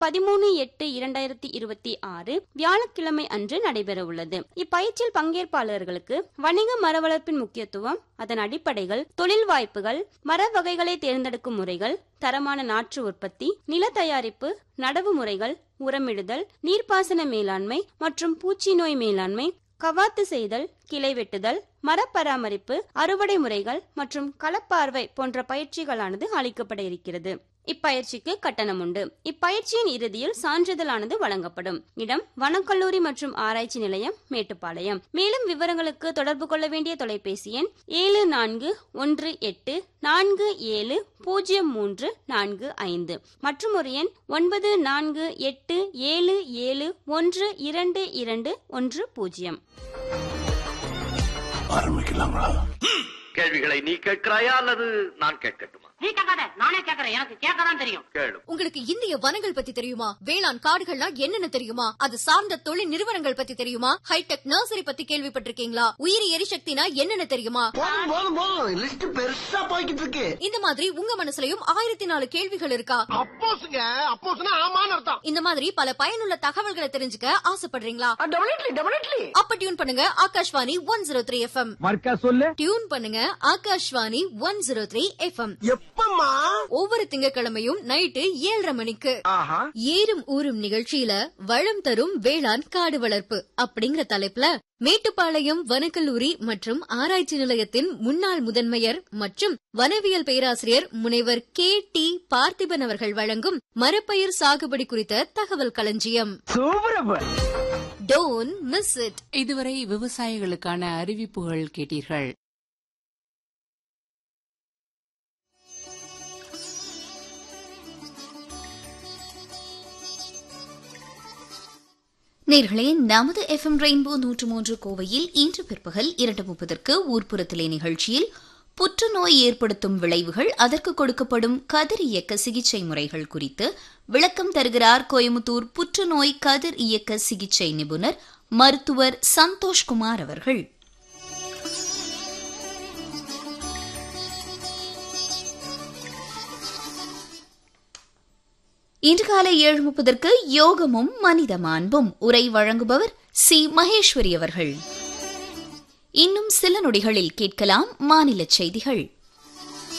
பதிமூணு எட்டு இரண்டாயிரத்தி இருபத்தி ஆறு வியாழக்கிழமை அன்று நடைபெற உள்ளது இப்பயிற்சியில் பங்கேற்பாளர்களுக்கு வணிக மர வளர்ப்பின் முக்கியத்துவம் அதன் அடிப்படைகள் தொழில் வாய்ப்புகள் மர வகைகளை தேர்ந்தெடுக்கும் முறைகள் தரமான நாற்று உற்பத்தி நில தயாரிப்பு நடவு முறைகள் உரமிடுதல் நீர்ப்பாசன மேலாண்மை மற்றும் பூச்சி நோய் மேலாண்மை கவாத்து செய்தல் கிளை வெட்டுதல் மரப்பராமரிப்பு அறுவடை முறைகள் மற்றும் களப்பார்வை போன்ற பயிற்சிகளானது அளிக்கப்பட இருக்கிறது இப்பயிற்சிக்கு கட்டணம் உண்டு இப்பயிற்சியின் இறுதியில் சான்றிதழானது வழங்கப்படும் இடம் வனக்கல்லூரி மற்றும் ஆராய்ச்சி நிலையம் மேட்டுப்பாளையம் மேலும் விவரங்களுக்கு தொடர்பு கொள்ள வேண்டிய தொலைபேசி எண் ஏழு நான்கு ஒன்று எட்டு நான்கு ஏழு பூஜ்ஜியம் மூன்று நான்கு ஐந்து மற்றும் ஒரு எண் ஒன்பது நான்கு எட்டு ஏழு ஏழு ஒன்று இரண்டு இரண்டு ஒன்று பூஜ்ஜியம் ஆரம்பிக்கலாங்களா கேள்விகளை நீ கேட்கிறாயா அல்லது நான் கேட்கட்டுமா நீ கேட்காத நானே கேக்குறேன் எனக்கு கேட்கதான் தெரியும் கேளு உங்களுக்கு இந்திய வனங்கள் பத்தி தெரியுமா வேளாண் காடுகள்னா என்னென்ன தெரியுமா அது சார்ந்த தொழில் நிறுவனங்கள் பத்தி தெரியுமா ஹைடெக் நர்சரி பத்தி கேள்விப்பட்டிருக்கீங்களா உயிரி எரிசக்தினா என்னென்ன தெரியுமா போதும் போதும் போதும் லிஸ்ட் பெருசா போய்கிட்டு இருக்கு இந்த மாதிரி உங்க மனசுலயும் ஆயிரத்தி நாலு கேள்விகள் இருக்கா அப்போஸ்ங்க அப்போஸ்னா ஆமான்னு அர்த்தம் இந்த மாதிரி பல பயனுள்ள தகவல்களை தெரிஞ்சுக்க ஆசைப்படுறீங்களா டெபினெட்லி டெபினெட்லி அப்ப டியூன் பண்ணுங்க Akashvani one zero three F M மர்க்கா சொல்லு டியூன் பண்ணுங்க Akashvani one zero three F M எப்பம்மா ஒவ்வொரு திங்கட்கிழமையும் நைட்டு ஏழரை மணிக்கு ஆஹா ஏறும் ஊரும் நிகழ்ச்சியில வளம் தரும் வேளாண் காடு வளர்ப்பு அப்படிங்கிற தலைப்புல மேட்டுப்பாளையம் வனக்கல்லூரி மற்றும் ஆராய்ச்சி நிலையத்தின் முன்னாள் முதன்மையர் மற்றும் வனவியல் பேராசிரியர் முனைவர் கே டி பார்த்திபன் அவர்கள் வழங்கும் மரப்பயிர் சாகுபடி குறித்த தகவல் களஞ்சியம் சூப்பரப்ப டோன் மிஸ் இட் இதுவரை விவசாயிகளுக்கான அறிவிப்புகள் கேட்டீர்கள் நேர்களே நமது எஃப்எம் ரெயின்போ நூற்று மூன்று கோவையில் இன்று பிற்பகல் இரண்டு முப்பதற்கு ஊர்ப்புறத்திலே நிகழ்ச்சியில் புற்றுநோய் ஏற்படுத்தும் விளைவுகள் அதற்கு கொடுக்கப்படும் கதிர் இயக்க சிகிச்சை முறைகள் குறித்து விளக்கம் தருகிறார் கோயமுத்தூர் புற்றுநோய் கதிர் இயக்க சிகிச்சை நிபுணர் மருத்துவர் சந்தோஷ்குமார் அவர்கள் இன்று காலை ஏழு முப்பதற்கு யோகமும் மனித மாண்பும் உரை வழங்குபவர் சி மகேஸ்வரி அவர்கள் இன்னும் சில நொடிகளில் கேட்கலாம் மாநில செய்திகள்